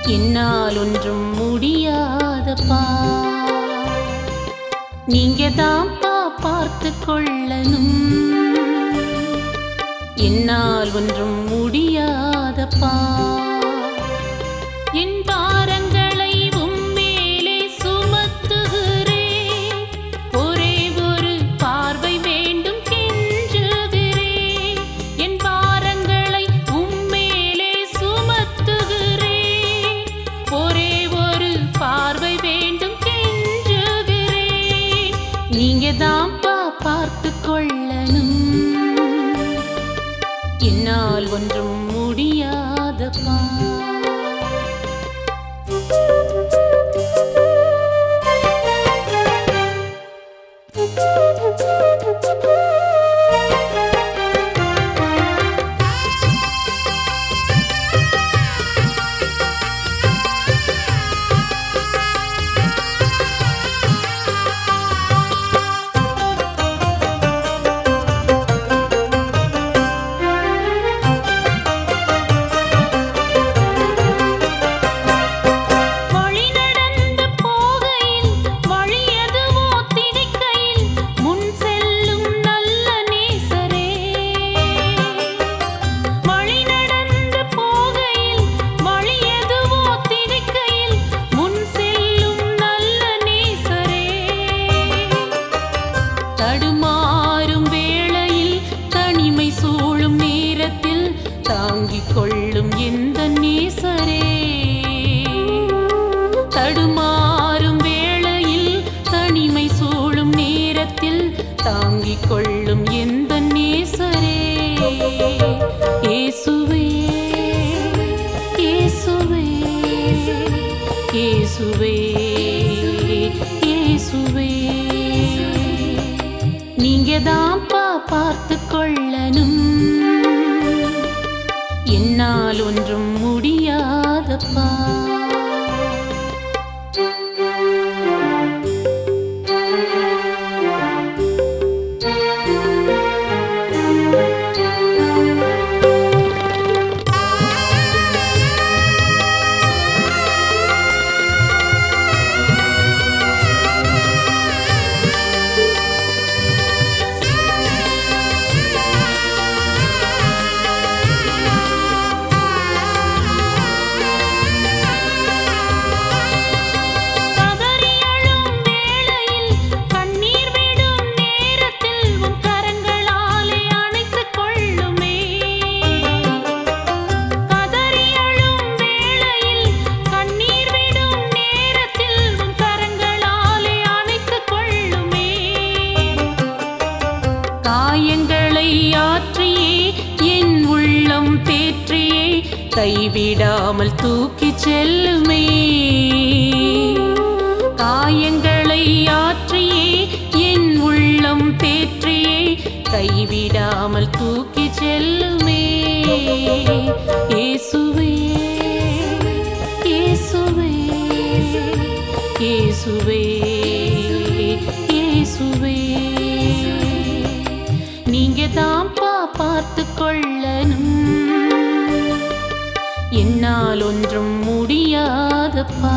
என்னால் ஒன்றும் முடியாதப்பா நீங்க தான்ப்பா பார்த்து கொள்ளணும் என்னால் ஒன்றும் முடியாதப்பா என் பாரங்களை உம்மேலே சுமத்துகிறேன் ஒரே ஒரு பார்வை வேண்டும் கெஞ்சுகிறேன் என் பாரங்களை உம்மேலே சுமத்துகிறேன் ஒரே ஒரு பார்வை வேண்டும் கெஞ்சுகிறேன் நீங்க தான்ப்பா பார்த்து கொள்ளணும் என்னால் ஒன்றும் முடியாதப்பா வழி நடந்து போகையில் வழி எதுவோ திகைக்கையில் முன் செல்லும் நல்ல நேசரே வழி நடந்து போகையில் வழி எதுவோ திகைக்கையில் முன் செல்லும் நல்ல நேசரே தடுமாறும் வேளையில் தனிமை சூழும் நேரத்தில் தாங்கிக் கொள்ளும் எந்த நேசரே தடுமாறும் வேளையில் தனிமை சூழும் நேரத்தில் தாங்கிக் கொள்ளும் எந்த நேசரே இயேசுவே இயேசுவே இயேசுவே இயேசுவே நீங்க தான்ப்பா பார்த்து கொள்ளணும் என்னால் ஒன்றும் முடியாதப்பா கதறி அழும் வேளையில் கண்ணீர் விடும் நேரத்தில் உன் கரங்களாலே அணைத்துக் கொள்ளுமே கதறி அழும் வேளையில் கண்ணீர் விடும் நேரத்தில் உன் கரங்களாலே அணைத்துக் கொள்ளுமே காயங்களை ஆற்றியே என் உள்ளம் தேற்றியே கைவிடாமல் தூக்கிச் செல்லுமே காயங்களை ஆற்றியே என் உள்ளம் தேற்றியே கைவிடாமல் தூக்கிச் செல்லுமே இயேசுவே இயேசுவே இயேசுவே இயேசுவே நீங்க தான்ப்பா பார்த்து கொள்ளணும் என்னால் ஒன்றும் முடியாதப்பா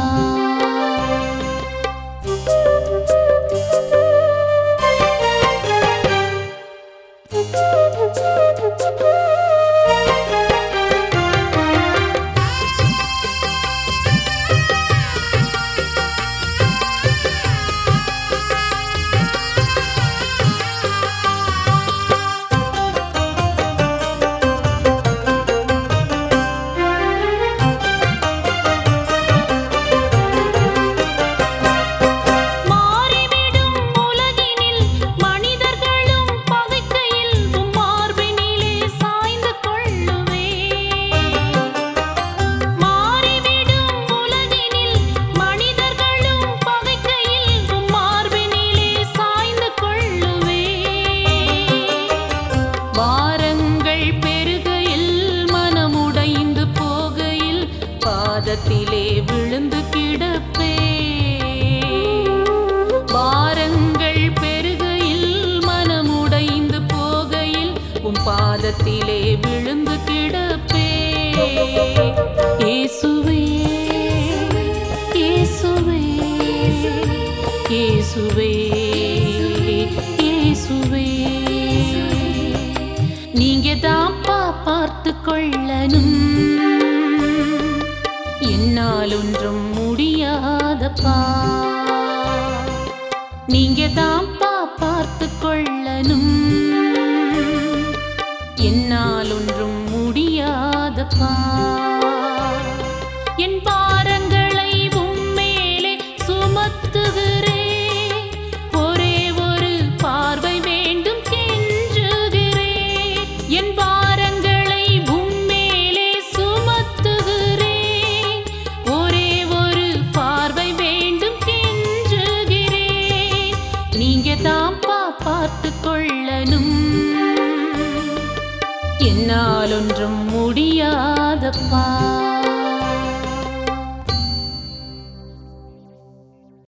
மாறிவிடும் உலகினில் மனிதர்களும் பகைக்கையில் உம் மார்பினிலே சாய்ந்து கொள்ளுவே மாறிவிடும் உலகினில் மனிதர்களும் பகைக்கையில் உம் மார்பினிலே சாய்ந்து கொள்ளுவே வாரங்கள் பெருகையில் மனமுடைந்து போகையில் பாதத்திலே விழுந்து கிடப்பே வாரங்கள் பெருகையில் மனமுடைந்து போகையில் உம் பாதத்திலே விழுந்து கிடப்பே இயேசுவே இயேசுவே இயேசுவே நீங்க தான்ப்பா பார்த்து கொள்ளணும் என்னால் ஒன்றும் முடியாதப்பா நீங்க தான்ப்பா பார்த்து கொள்ளணும் என்னால் ஒன்றும் முடியாதப்பா என் பாரங்களை உம்மேலே சுமத்துகிறேன் ஒரே ஒரு பார்வை வேண்டும் கெஞ்சுகிறேன் என் பாரங்களை உம்மேலே சுமத்துகிறேன் ஒரே ஒரு பார்வை வேண்டும் கெஞ்சுகிறேன் நீங்க தான்ப்பா பார்த்து கொள்ளணும் என்னால் ஒன்றும் முடியாதப்பா